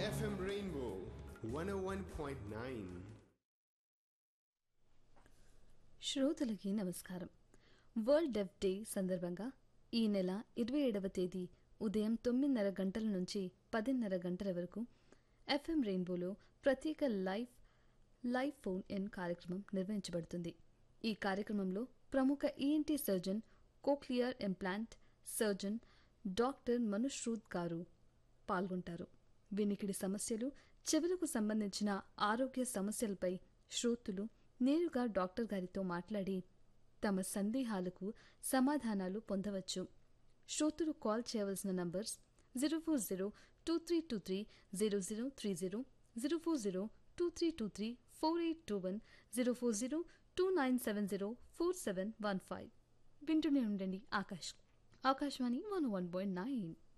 FM Rainbow 101.9. శ్రోతలకి నమస్కారం world డెఫ్ day సందర్భంగా ఈ నెల ఇరవై ఏడవ తేదీ ఉదయం తొమ్మిదిన్నర గంటల నుంచి పదిన్నర గంటల వరకు ఎఫ్ఎం రెయిన్బోలో ప్రత్యేక లైవ్ లైవ్ ఫోన్ ఇన్ కార్యక్రమం నిర్వహించబడుతుంది ఈ కార్యక్రమంలో ప్రముఖ ENT surgeon cochlear implant surgeon doctor మనుశ్రూద్ గారు పాల్గొంటారు వినికిడి సమస్యలు చెవులకు సంబంధించిన ఆరోగ్య సమస్యలపై శ్రోతులు నేరుగా డాక్టర్ గారితో మాట్లాడి తమ సందేహాలకు సమాధానాలు పొందవచ్చు శ్రోతులు కాల్ చేయవలసిన numbers zero four zero two three two three zero zero three zero zero four zero two three two three four eight two one zero four zero two nine seven zero four seven one five వింటూనే ఉండండి Akash Akashvani one one point nine